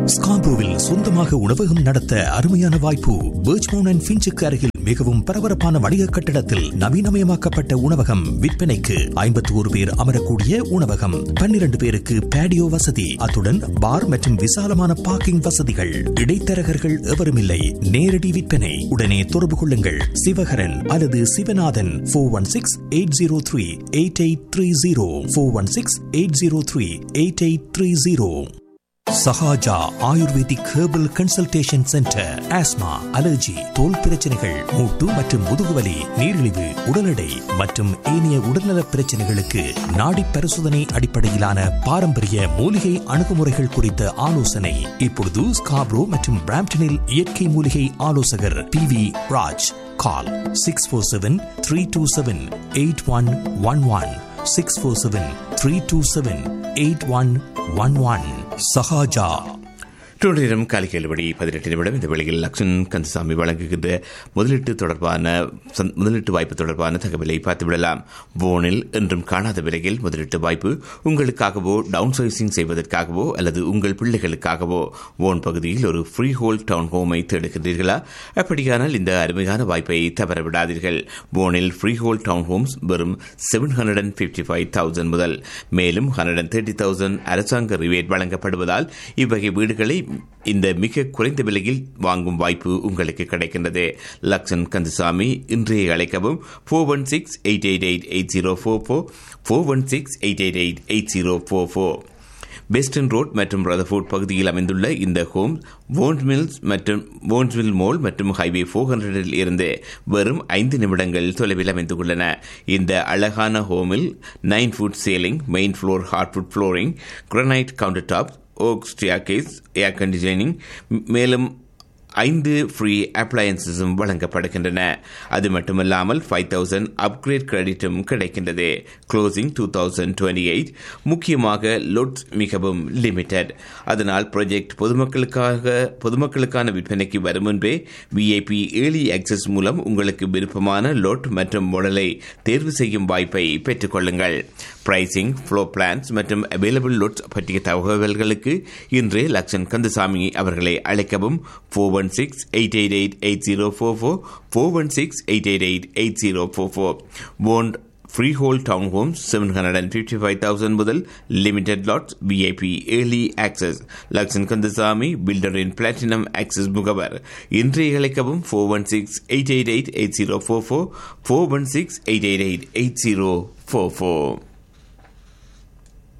ஸ்கார்போவில் சொந்தமாக உணவகம் நடத்த அருமையான வாய்ப்பு பேர்ச்மோன் அண்ட் ஃபின்ச்சுக்கு அருகில் மிகவும் பரபரப்பான வணிக கட்டடத்தில் நவீனமயமாக்கப்பட்ட உணவகம் விற்பனைக்கு ஐம்பத்தி ஒரு பேர் அமரக்கூடிய உணவகம் பன்னிரண்டு பேருக்கு பேடியோ வசதி அத்துடன் பார் மற்றும் விசாலமான பார்க்கிங் வசதிகள் இடைத்தரகர்கள் எவருமில்லை நேரடி விற்பனை உடனே தொடர்பு கொள்ளுங்கள் சிவகரன் அல்லது Sivanathan four one six eight zero three eight eight three zero four one six eight zero three eight eight three zero Sahaja ayurvedic herbal consultation centre asthma allergy தோல் பிரச்சனைகள் மூட்டு மற்றும் முதுகுவலி நீரிழிவு உடல் எடை மற்றும் ஏனைய உடல்நல பிரச்சனைகளுக்கு நாடி பரிசோதனை அடிப்படையிலான பாரம்பரிய மூலிகை அணுகுமுறைகள் குறித்த ஆலோசனை இப்பொழுது ஸ்காப்ரோ மற்றும் பிராம்டனில் இயற்கை மூலிகை ஆலோசகர் P V Raj call six four seven three two seven eight one one one six four seven three two seven eight one one one Sahaja நேரம் காலை கேள்வி பதினெட்டு நிமிடம் இந்த வேளையில் லக்ஷன் கந்தசாமி வழங்குகின்ற முதலீட்டு தொடர்பான சந்- முதலீட்டு வாய்ப்பு தொடர்பான தகவலை பார்த்துவிடலாம் போனில் என்றும் காணாத விலையில் முதலீட்டு வாய்ப்பு உங்களுக்காகவோ டவுன் சைசிங் செய்வதற்காகவோ அல்லது உங்கள் பிள்ளைகளுக்காகவோ ஓன் பகுதியில் ஒரு ஃப்ரீ ஹோல் டவுன் ஹோமை தேடுகின்றீர்களா அப்படியானால் இந்த அருமையான வாய்ப்பை தவறவிடாதீர்கள் போனில் ஃப்ரீ ஹோல் டவுன் ஹோம்ஸ் வெறும் seven hundred and fifty five thousand முதல் மேலும் ஹண்ட்ரட் அண்ட் தேர்ட்டி தௌசண்ட் அரசாங்க ரிவேட் வழங்கப்படுவதால் இவ்வகை வீடுகளை இந்த மிக குறைந்த விலையில் வாங்கும் வாய்ப்பு உங்களுக்கு கிடைக்கின்றது லக்ஷன் கந்தசாமி இன்றைய அழைக்கவும் four one six eight eight eight eight zero four four four one six eight eight eight eight zero four four western road மற்றும் ரதர்ஃபோர்ட் பகுதியில் அமைந்துள்ள இந்த ஹோம் வோன்ஸ் மில்ஸ் மற்றும் வோன்ஸ்வில் மோல் மற்றும் ஹைவே ஃபோர் ஹண்ட்ரடில் இருந்து வெறும் ஐந்து நிமிடங்கள் தொலைவில் அமைந்துள்ளன இந்த அழகான ஹோமில் nine foot ceiling main floor hardwood flooring granite counter top oak staircase air conditioning மேலும் ஐந்து ஃப்ரீ அப்ளையன்சஸும் வழங்கப்படுகின்றன அது மட்டுமல்லாமல் ஃபைவ் தௌசண்ட் அப்கிரேட் கிரெடிட்டும் கிடைக்கின்றது closing two thousand twenty eight முக்கியமாக லோட்ஸ் மிகவும் லிமிடெட் அதனால் ப்ராஜெக்ட் பொதுமக்களுக்காக பொதுமக்களுக்கான விற்பனைக்கு வரும் முன்பே விஐபி ஏர்லி ஆக்சஸ் மூலம் உங்களுக்கு விருப்பமான லோட் மற்றும் மாடலை தேர்வு செய்யும் வாய்ப்பை பெற்றுக்கொள்ளுங்கள் பிரைசிங் ஃப்ளோ பிளான்ஸ் மற்றும் அவைலபிள் லோட்ஸ் பற்றிய தகவல்களுக்கு இன்று லக்ஷன் கந்தசாமி அவர்களை அழைக்கவும் four one six eight eight eight eight zero four four four one six eight eight eight eight zero four four Bond freehold town homes seven hundred and fifty five thousand முதல் limited lots VIP early access Lakshan Kandasamy builder in platinum access முகவர் இன்றைய அழைக்கவும் four one six eight eight eight eight zero four four four one six eight eight eight eight zero four four